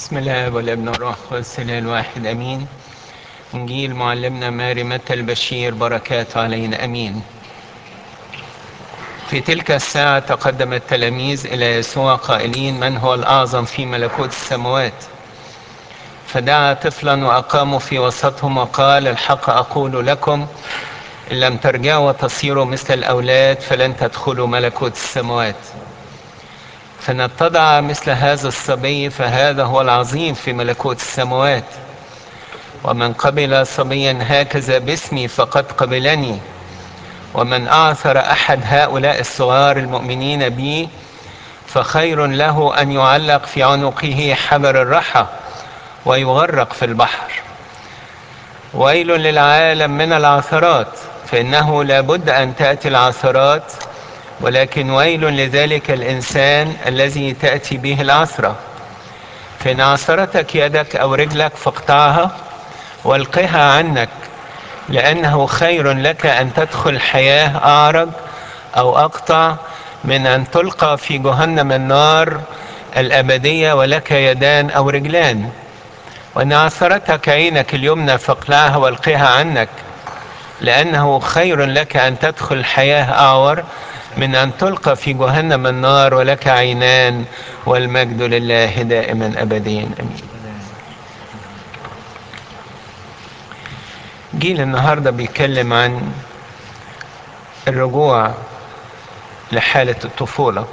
بسم الله والابن والروح القدس الواحد امين انجيل معلمنا ماري متى البشير بركاته علينا امين في تلك الساعة تقدم التلاميذ إلى يسوع قائلين من هو الأعظم في ملكوت السماوات فدعا طفلا وأقاموا في وسطهم وقال الحق أقول لكم إن لم ترجعوا وتصيروا مثل الأولاد فلن تدخلوا ملكوت السماوات فنتضع مثل هذا الصبي فهذا هو العظيم في ملكوت السماوات ومن قبل صبيا هكذا باسمي فقد قبلني ومن أعثر أحد هؤلاء الصغار المؤمنين بي فخير له أن يعلق في عنقه حجر الرحى ويغرق في البحر ويل للعالم من العثرات فإنه لابد أن تأتي العثرات ولكن ويل لذلك الإنسان الذي تأتي به العثرة فإن عثرتك يدك أو رجلك فاقطعها والقها عنك لأنه خير لك أن تدخل حياة أعرج أو أقطع من أن تلقى في جهنم النار الأبدية ولك يدان أو رجلان وإن عثرتك عينك اليمنى فاقلعها والقها عنك لأنه خير لك أن تدخل حياة أعور من أن تلقى في جهنم النار ولك عينان والمجد لله دائما أبديا أمين جيل النهاردة بيتكلم عن الرجوع لحالة الطفولة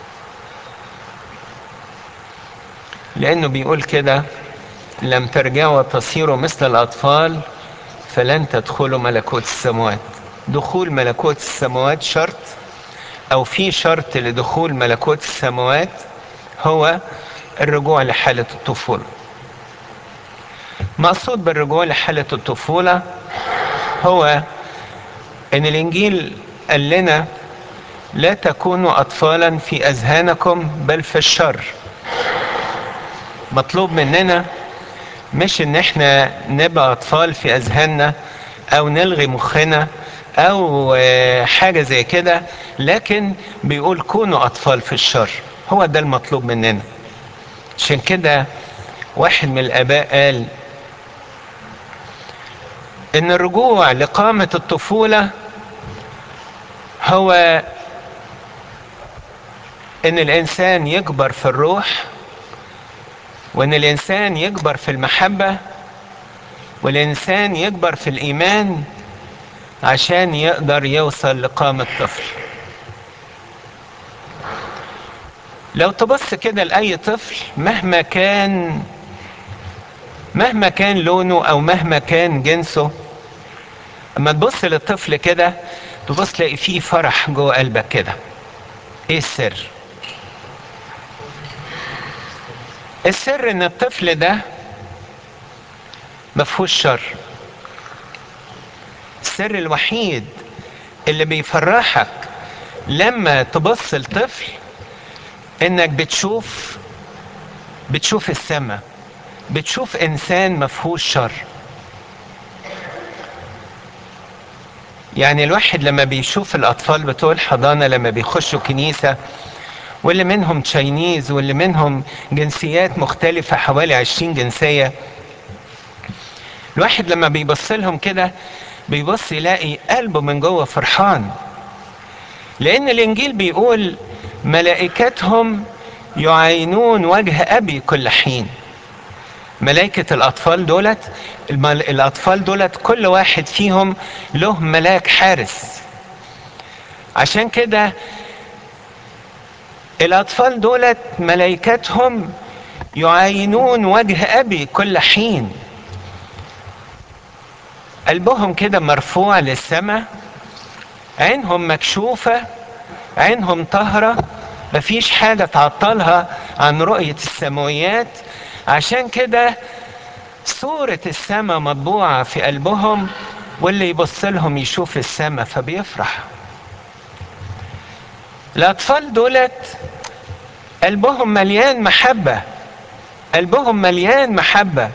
لأنه بيقول كده لم ترجعوا تصيروا مثل الأطفال فلن تدخلوا ملكوت السماوات دخول ملكوت السماوات شرط أو في شرط لدخول ملكوت السماوات هو الرجوع لحالة الطفولة مقصود بالرجوع لحالة الطفولة هو ان الانجيل قال لنا لا تكونوا اطفالا في اذهانكم بل في الشر مطلوب مننا مش ان احنا نبقى اطفال في اذهاننا او نلغي مخنا او حاجة زي كده لكن بيقول كونوا اطفال في الشر هو ده المطلوب مننا عشان كده واحد من الاباء قال ان الرجوع لقامة الطفولة هو ان الانسان يكبر في الروح وان الانسان يكبر في المحبة والانسان يكبر في الايمان عشان يقدر يوصل لقامة طفل لو تبص كده لأي طفل مهما كان مهما كان لونه أو مهما كان جنسه اما تبص للطفل كده تبص تلاقي فيه فرح جوه قلبك كده ايه السر السر ان الطفل ده مفهوش شر السر الوحيد اللي بيفرحك لما تبص لطفل انك بتشوف بتشوف السماء بتشوف انسان مفهوش شر يعني الواحد لما بيشوف الاطفال بتوع الحضانه لما بيخشوا كنيسه واللي منهم تشاينيز واللي منهم جنسيات مختلفه حوالي عشرين جنسيه الواحد لما بيبص لهم كده بيبص يلاقي قلبه من جوه فرحان لان الانجيل بيقول ملائكتهم يعينون وجه ابي كل حين ملائكة الأطفال دولت الأطفال دولت كل واحد فيهم له ملاك حارس عشان كده الأطفال دولت ملائكتهم يعينون وجه أبي كل حين قلبهم كده مرفوع للسماء عينهم مكشوفة عينهم طهرة مفيش حاجة تعطلها عن رؤية السماويات عشان كده صورة السماء مطبوعة في قلبهم واللي يبص لهم يشوف السماء فبيفرح الأطفال دولت قلبهم مليان محبة قلبهم مليان محبة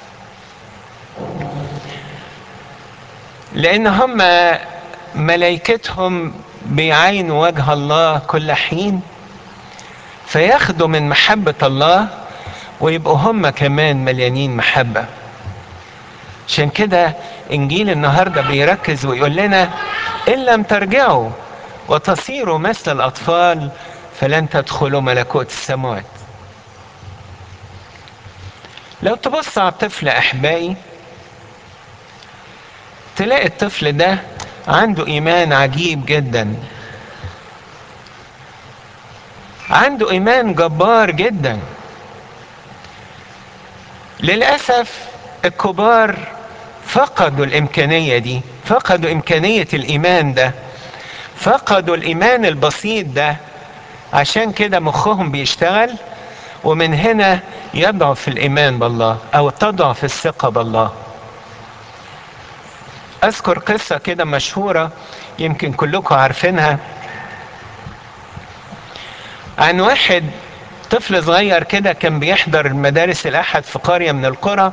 لأن هم ملائكتهم بيعينوا وجه الله كل حين فياخدوا من محبة الله ويبقوا هم كمان مليانين محبة عشان كده انجيل النهارده بيركز ويقول لنا ان لم ترجعوا وتصيروا مثل الاطفال فلن تدخلوا ملكوت السماوات لو تبص على الطفل احبائي تلاقي الطفل ده عنده ايمان عجيب جدا عنده ايمان جبار جدا للاسف الكبار فقدوا الامكانيه دي فقدوا امكانيه الايمان ده فقدوا الايمان البسيط ده عشان كده مخهم بيشتغل ومن هنا يضعف الايمان بالله او تضعف الثقه بالله اذكر قصه كده مشهوره يمكن كلكم عارفينها عن واحد طفل صغير كده كان بيحضر المدارس الاحد في قريه من القرى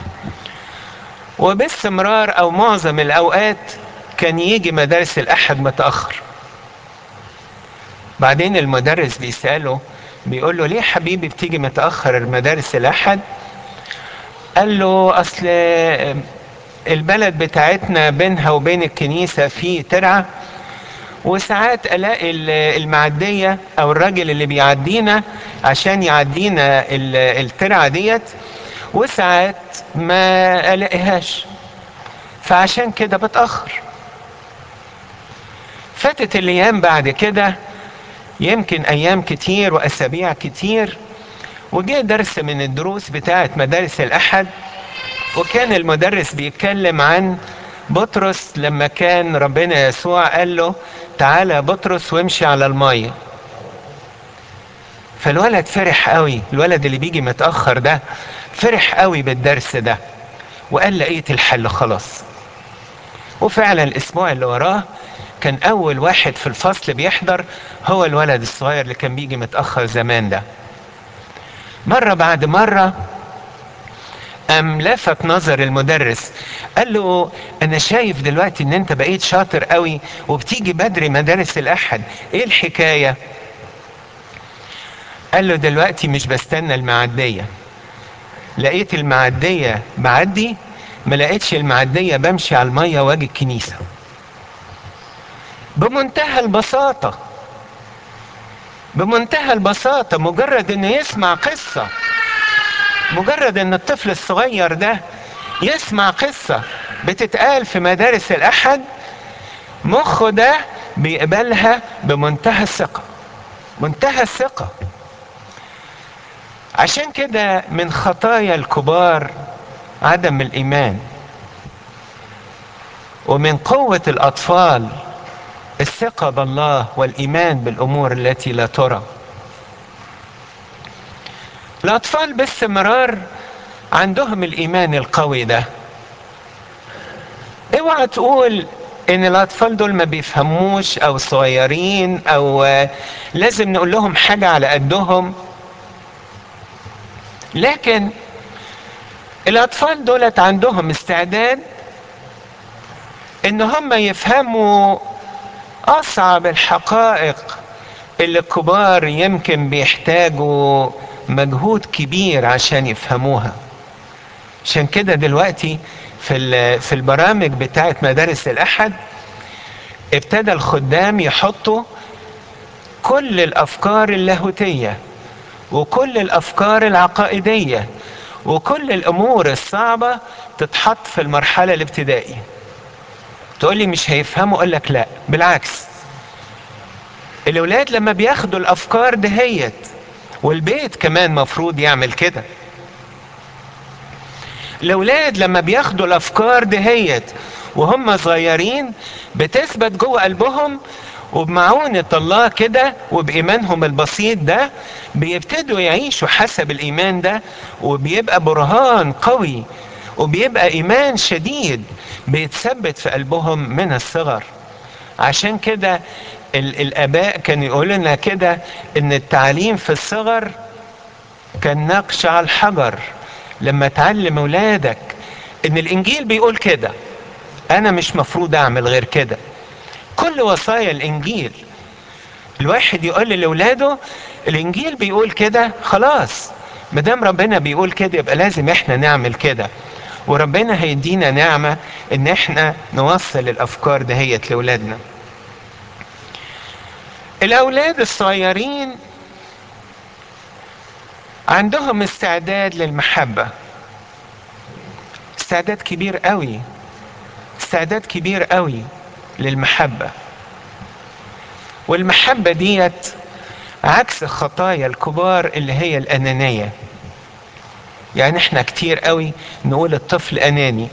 وباستمرار او معظم الاوقات كان يجي مدارس الاحد متاخر بعدين المدرس بيساله بيقول له ليه حبيبي بتيجي متاخر المدارس الاحد قال له اصل البلد بتاعتنا بينها وبين الكنيسه في ترعه وساعات الاقي المعديه او الراجل اللي بيعدينا عشان يعدينا الترعه ديت وساعات ما الاقيهاش فعشان كده بتاخر فاتت الايام بعد كده يمكن ايام كتير واسابيع كتير وجه درس من الدروس بتاعه مدارس الاحد وكان المدرس بيتكلم عن بطرس لما كان ربنا يسوع قال له تعالى يا بطرس وامشي على الميه فالولد فرح قوي الولد اللي بيجي متاخر ده فرح قوي بالدرس ده وقال لقيت الحل خلاص وفعلا الاسبوع اللي وراه كان اول واحد في الفصل بيحضر هو الولد الصغير اللي كان بيجي متاخر زمان ده مره بعد مره قام لفت نظر المدرس قال له انا شايف دلوقتي ان انت بقيت شاطر قوي وبتيجي بدري مدارس الاحد ايه الحكايه قال له دلوقتي مش بستنى المعديه لقيت المعديه بعدي ما لقيتش المعديه بمشي على الميه واجي الكنيسه بمنتهى البساطه بمنتهى البساطه مجرد انه يسمع قصه مجرد ان الطفل الصغير ده يسمع قصة بتتقال في مدارس الأحد مخه ده بيقبلها بمنتهى الثقة منتهى الثقة عشان كده من خطايا الكبار عدم الإيمان ومن قوة الأطفال الثقة بالله والإيمان بالأمور التي لا ترى الأطفال باستمرار عندهم الإيمان القوي ده اوعى تقول ان الاطفال دول ما بيفهموش او صغيرين او لازم نقول لهم حاجة على قدهم لكن الاطفال دولت عندهم استعداد ان هم يفهموا اصعب الحقائق اللي الكبار يمكن بيحتاجوا مجهود كبير عشان يفهموها عشان كده دلوقتي في في البرامج بتاعت مدارس الاحد ابتدى الخدام يحطوا كل الافكار اللاهوتيه وكل الافكار العقائديه وكل الامور الصعبه تتحط في المرحله الابتدائيه تقول لي مش هيفهموا اقول لك لا بالعكس الاولاد لما بياخدوا الافكار دهيت والبيت كمان مفروض يعمل كده الاولاد لما بياخدوا الافكار دهيت وهم صغيرين بتثبت جوه قلبهم وبمعونة الله كده وبإيمانهم البسيط ده بيبتدوا يعيشوا حسب الإيمان ده وبيبقى برهان قوي وبيبقى إيمان شديد بيتثبت في قلبهم من الصغر عشان كده الآباء كانوا يقولوا لنا كده إن التعليم في الصغر كان نقش على الحجر لما تعلم أولادك إن الإنجيل بيقول كده أنا مش مفروض أعمل غير كده كل وصايا الإنجيل الواحد يقول لأولاده الإنجيل بيقول كده خلاص مدام ربنا بيقول كده يبقى لازم احنا نعمل كده وربنا هيدينا نعمة ان احنا نوصل الافكار دهيت لاولادنا الاولاد الصغيرين عندهم استعداد للمحبة استعداد كبير قوي استعداد كبير قوي للمحبة والمحبة ديت عكس الخطايا الكبار اللي هي الأنانية يعني احنا كتير قوي نقول الطفل أناني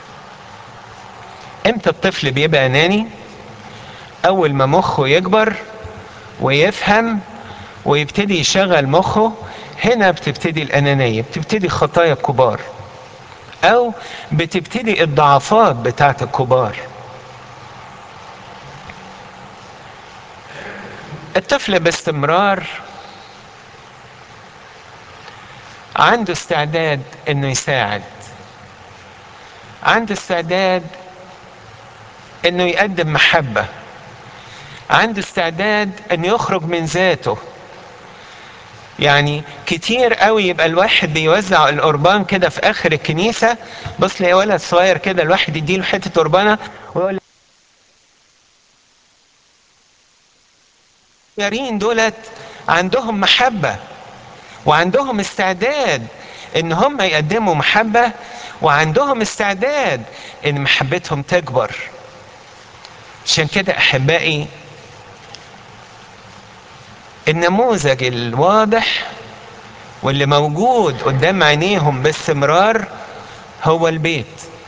امتى الطفل بيبقى أناني أول ما مخه يكبر ويفهم ويبتدي يشغل مخه هنا بتبتدي الأنانية بتبتدي خطايا الكبار أو بتبتدي الضعفات بتاعت الكبار الطفل باستمرار عنده استعداد انه يساعد عنده استعداد انه يقدم محبة عنده استعداد انه يخرج من ذاته يعني كتير قوي يبقى الواحد بيوزع القربان كده في اخر الكنيسة بص لي ولد صغير كده الواحد يديله حتة قربانة ويقول الصغيرين دولت عندهم محبة وعندهم استعداد ان هم يقدموا محبة وعندهم استعداد ان محبتهم تكبر عشان كده احبائي النموذج الواضح واللي موجود قدام عينيهم باستمرار هو البيت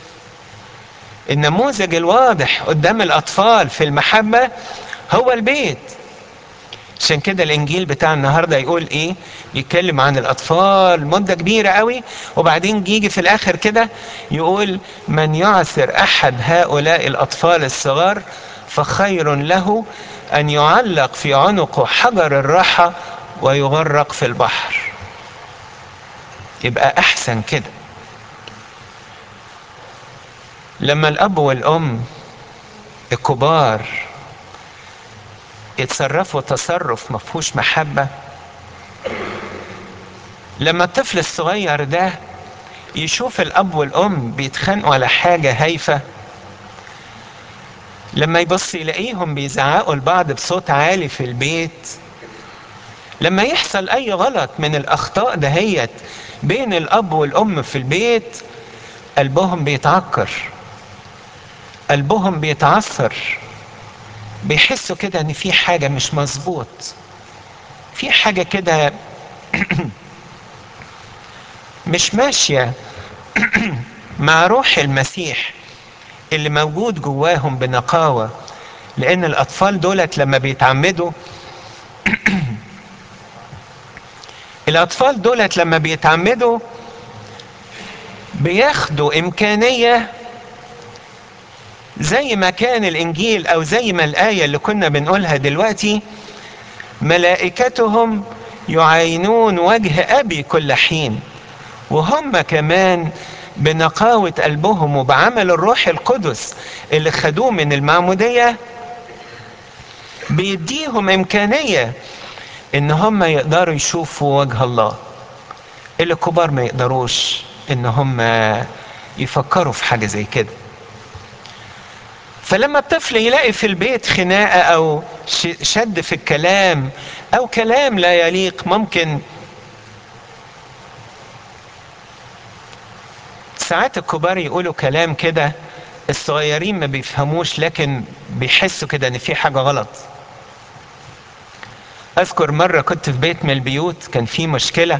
النموذج الواضح قدام الاطفال في المحبة هو البيت عشان كده الانجيل بتاع النهارده يقول ايه يتكلم عن الاطفال مده كبيره قوي وبعدين يجي في الاخر كده يقول من يعثر احد هؤلاء الاطفال الصغار فخير له ان يعلق في عنقه حجر الراحه ويغرق في البحر يبقى احسن كده لما الاب والام الكبار يتصرفوا تصرف ما فيهوش محبة لما الطفل الصغير ده يشوف الأب والأم بيتخانقوا على حاجة هايفة لما يبص يلاقيهم بيزعقوا لبعض بصوت عالي في البيت لما يحصل أي غلط من الأخطاء دهيت بين الأب والأم في البيت قلبهم بيتعكر قلبهم بيتعثر بيحسوا كده ان في حاجه مش مظبوط في حاجه كده مش ماشيه مع روح المسيح اللي موجود جواهم بنقاوه لان الاطفال دولت لما بيتعمدوا الاطفال دولت لما بيتعمدوا بياخدوا امكانيه زي ما كان الانجيل او زي ما الايه اللي كنا بنقولها دلوقتي ملائكتهم يعاينون وجه ابي كل حين وهم كمان بنقاوة قلبهم وبعمل الروح القدس اللي خدوه من المعمودية بيديهم إمكانية إن هم يقدروا يشوفوا وجه الله اللي الكبار ما يقدروش إن هم يفكروا في حاجة زي كده فلما الطفل يلاقي في البيت خناقه او شد في الكلام او كلام لا يليق ممكن ساعات الكبار يقولوا كلام كده الصغيرين ما بيفهموش لكن بيحسوا كده ان في حاجه غلط اذكر مره كنت في بيت من البيوت كان في مشكله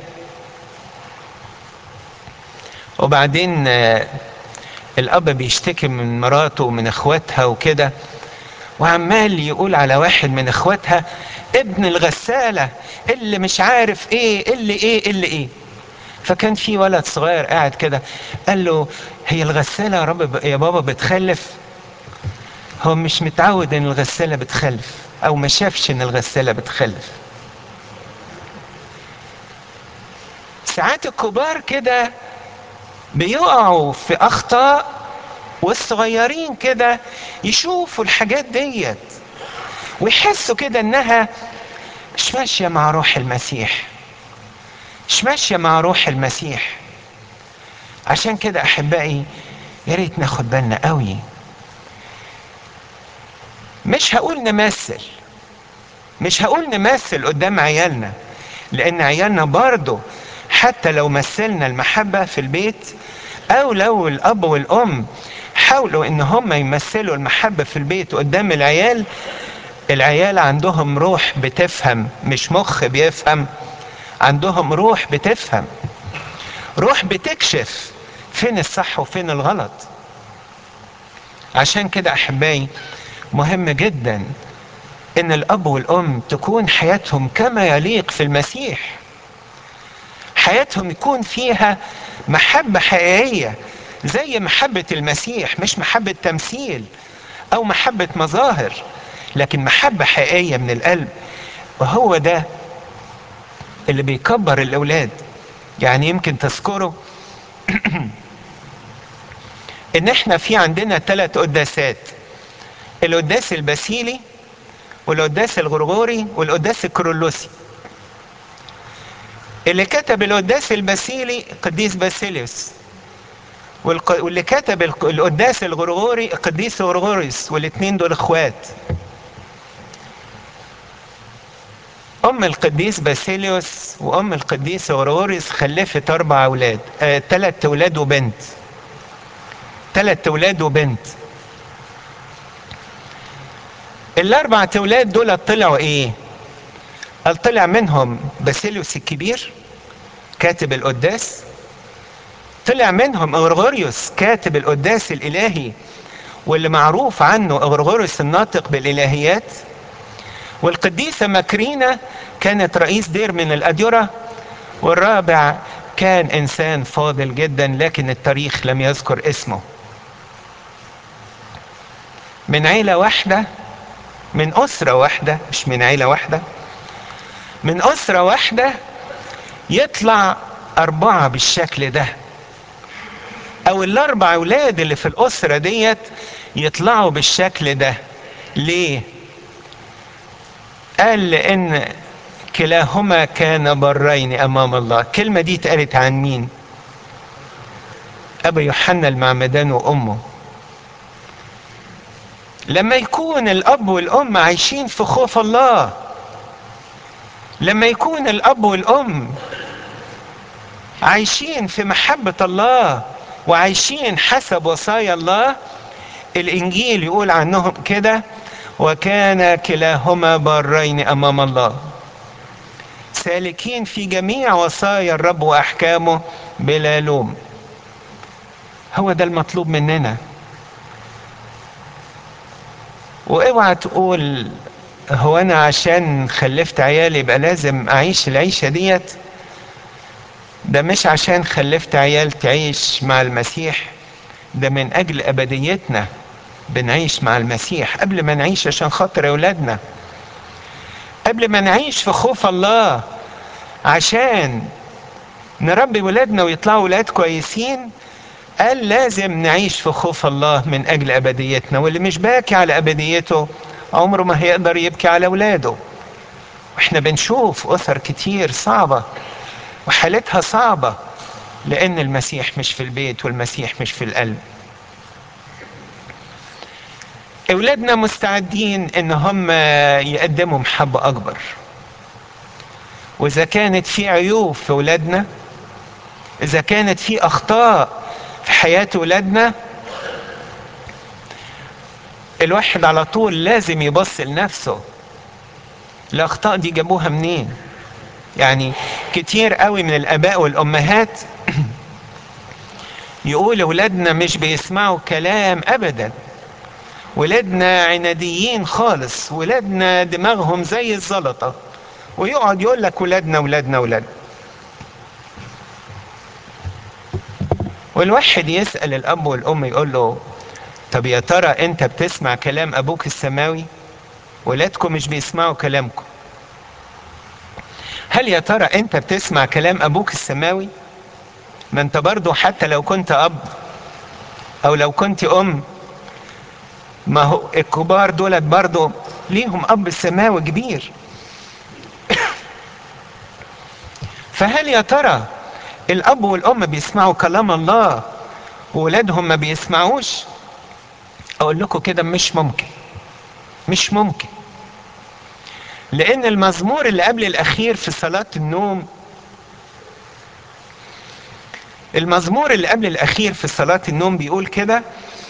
وبعدين الاب بيشتكي من مراته ومن اخواتها وكده وعمال يقول على واحد من اخواتها ابن الغسالة اللي مش عارف ايه اللي ايه اللي ايه فكان في ولد صغير قاعد كده قال له هي الغسالة يا رب يا بابا بتخلف هو مش متعود ان الغسالة بتخلف او ما شافش ان الغسالة بتخلف ساعات الكبار كده بيقعوا في اخطاء والصغيرين كده يشوفوا الحاجات ديت ويحسوا كده انها مش ماشيه مع روح المسيح مش ماشيه مع روح المسيح عشان كده احبائي يا ريت ناخد بالنا قوي مش هقول نمثل مش هقول نمثل قدام عيالنا لان عيالنا برضه حتى لو مثلنا المحبة في البيت او لو الاب والام حاولوا ان هم يمثلوا المحبة في البيت قدام العيال العيال عندهم روح بتفهم مش مخ بيفهم عندهم روح بتفهم روح بتكشف فين الصح وفين الغلط عشان كده احبائي مهم جدا ان الاب والام تكون حياتهم كما يليق في المسيح حياتهم يكون فيها محبة حقيقية زي محبة المسيح مش محبة تمثيل او محبة مظاهر لكن محبة حقيقية من القلب وهو ده اللي بيكبر الاولاد يعني يمكن تذكروا ان احنا في عندنا ثلاث قداسات القداس الباسيلي والقداس الغرغوري والقداس الكرولوسي اللي كتب القداس الباسيلي قديس باسيليوس واللي كتب القداس الغرغوري قديس غرغوريوس والاثنين دول اخوات ام القديس باسيليوس وام القديس غرغوريوس خلفت اربع اولاد ثلاث آه اولاد وبنت ثلاث اولاد وبنت الاربع اولاد دول طلعوا ايه قال طلع منهم باسيليوس الكبير كاتب القداس طلع منهم غرغوريوس كاتب القداس الالهي واللي معروف عنه غرغوريوس الناطق بالالهيات والقديسة ماكرينا كانت رئيس دير من الأديرة والرابع كان إنسان فاضل جدا لكن التاريخ لم يذكر اسمه من عيلة واحدة من أسرة واحدة مش من عيلة واحدة من أسرة واحدة يطلع أربعة بالشكل ده أو الأربع أولاد اللي في الأسرة ديت يطلعوا بالشكل ده ليه؟ قال لأن كلاهما كان برين أمام الله الكلمة دي اتقالت عن مين؟ أبا يوحنا المعمدان وأمه لما يكون الأب والأم عايشين في خوف الله لما يكون الأب والأم عايشين في محبة الله وعايشين حسب وصايا الله الإنجيل يقول عنهم كده وكان كلاهما بارين أمام الله سالكين في جميع وصايا الرب وأحكامه بلا لوم هو ده المطلوب مننا واوعى تقول هو انا عشان خلفت عيالي يبقى لازم اعيش العيشه ديت ده مش عشان خلفت عيال تعيش مع المسيح ده من اجل ابديتنا بنعيش مع المسيح قبل ما نعيش عشان خاطر اولادنا قبل ما نعيش في خوف الله عشان نربي ولادنا ويطلعوا ولاد كويسين قال لازم نعيش في خوف الله من اجل ابديتنا واللي مش باكي على ابديته عمره ما هيقدر يبكي على اولاده واحنا بنشوف اثر كتير صعبه وحالتها صعبه لان المسيح مش في البيت والمسيح مش في القلب اولادنا مستعدين ان هم يقدموا محبه اكبر واذا كانت في عيوب في اولادنا اذا كانت في اخطاء في حياة ولادنا الواحد على طول لازم يبص لنفسه الأخطاء دي جابوها منين يعني كتير قوي من الآباء والأمهات يقول ولادنا مش بيسمعوا كلام أبدا ولادنا عناديين خالص ولادنا دماغهم زي الزلطة ويقعد يقول لك ولادنا ولادنا ولادنا والواحد يسأل الأب والأم يقول له طب يا ترى أنت بتسمع كلام أبوك السماوي ولادكم مش بيسمعوا كلامكم هل يا ترى أنت بتسمع كلام أبوك السماوي ما أنت برضو حتى لو كنت أب أو لو كنت أم ما هو الكبار دولت برضو ليهم أب سماوي كبير فهل يا ترى الاب والام بيسمعوا كلام الله وولادهم ما بيسمعوش اقول لكم كده مش ممكن مش ممكن لان المزمور اللي قبل الاخير في صلاة النوم المزمور اللي قبل الاخير في صلاة النوم بيقول كده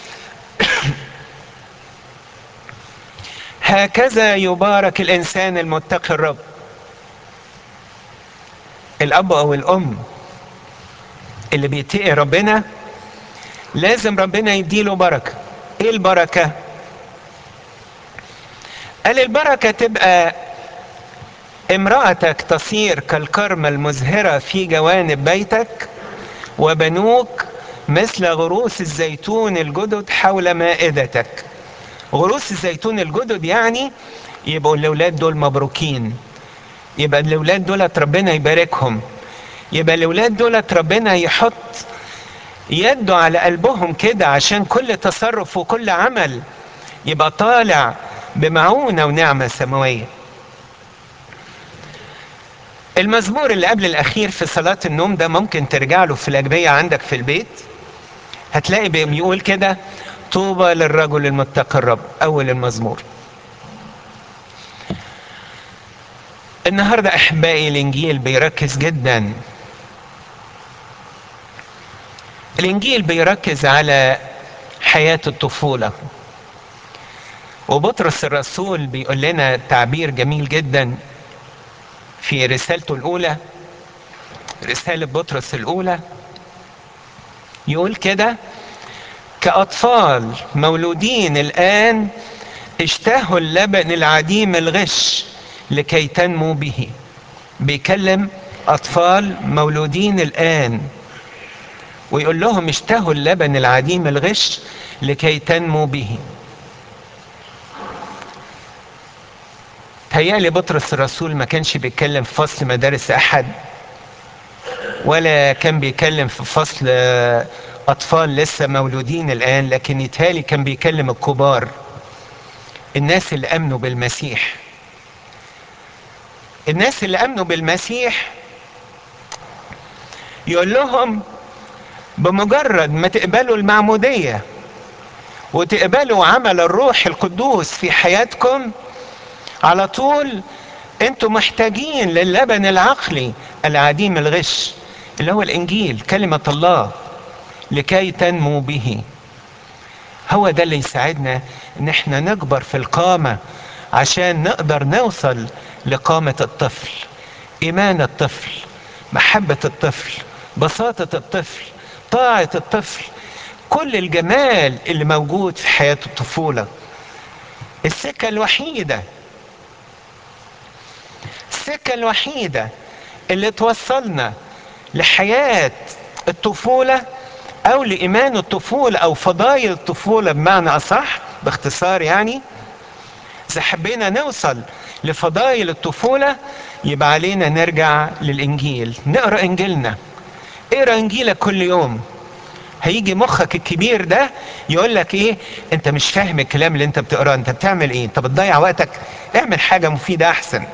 هكذا يبارك الانسان المتقي الرب الاب او الام اللي بيتقي ربنا لازم ربنا يديله بركة ايه البركة قال البركة تبقى امرأتك تصير كالكرمة المزهرة في جوانب بيتك وبنوك مثل غروس الزيتون الجدد حول مائدتك غروس الزيتون الجدد يعني يبقوا الاولاد دول مبروكين يبقى الاولاد دولت ربنا يباركهم يبقى الاولاد دولت ربنا يحط يده على قلبهم كده عشان كل تصرف وكل عمل يبقى طالع بمعونة ونعمة سماوية المزمور اللي قبل الأخير في صلاة النوم ده ممكن ترجع له في الأجبية عندك في البيت هتلاقي بيقول كده طوبى للرجل المتقي الرب أول المزمور النهاردة أحبائي الإنجيل بيركز جدا الإنجيل بيركز على حياة الطفولة وبطرس الرسول بيقول لنا تعبير جميل جدا في رسالته الأولى رسالة بطرس الأولى يقول كده كأطفال مولودين الآن اشتهوا اللبن العديم الغش لكي تنمو به بيكلم أطفال مولودين الآن ويقول لهم اشتهوا اللبن العديم الغش لكي تنمو به تهيألي بطرس الرسول ما كانش بيتكلم في فصل مدارس أحد ولا كان بيتكلم في فصل أطفال لسه مولودين الآن لكن يتهيألي كان بيكلم الكبار الناس اللي أمنوا بالمسيح الناس اللي أمنوا بالمسيح يقول لهم بمجرد ما تقبلوا المعمودية وتقبلوا عمل الروح القدوس في حياتكم على طول انتم محتاجين للبن العقلي العديم الغش اللي هو الانجيل كلمة الله لكي تنمو به هو ده اللي يساعدنا ان احنا نكبر في القامة عشان نقدر نوصل لقامة الطفل ايمان الطفل محبة الطفل بساطة الطفل طاعة الطفل كل الجمال اللي موجود في حياة الطفولة السكة الوحيدة السكة الوحيدة اللي توصلنا لحياة الطفولة أو لإيمان الطفولة أو فضايل الطفولة بمعنى أصح باختصار يعني إذا حبينا نوصل لفضايل الطفولة يبقى علينا نرجع للإنجيل نقرأ إنجيلنا اقرأ إنجيلك كل يوم هيجي مخك الكبير ده يقول لك ايه انت مش فاهم الكلام اللي انت بتقراه انت بتعمل ايه انت بتضيع وقتك اعمل حاجة مفيدة احسن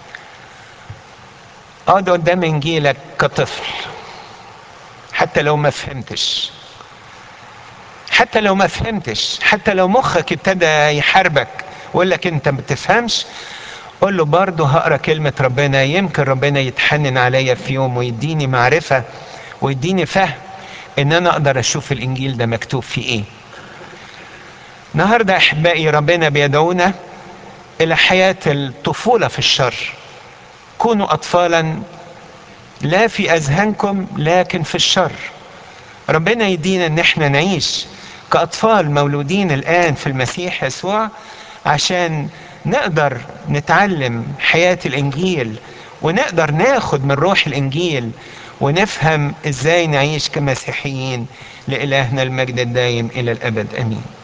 اقعد قدام انجيلك كطفل حتى لو ما فهمتش حتى لو ما فهمتش حتى لو مخك ابتدى يحاربك ويقول لك انت ما بتفهمش قول له برضه هقرا كلمة ربنا يمكن ربنا يتحنن عليا في يوم ويديني معرفة ويديني فهم ان انا اقدر اشوف الانجيل ده مكتوب فيه ايه النهارده احبائي ربنا بيدعونا الى حياة الطفولة في الشر كونوا اطفالا لا في اذهانكم لكن في الشر ربنا يدينا ان احنا نعيش كاطفال مولودين الان في المسيح يسوع عشان نقدر نتعلم حياة الانجيل ونقدر ناخد من روح الانجيل ونفهم ازاي نعيش كمسيحيين لالهنا المجد الدايم الى الابد امين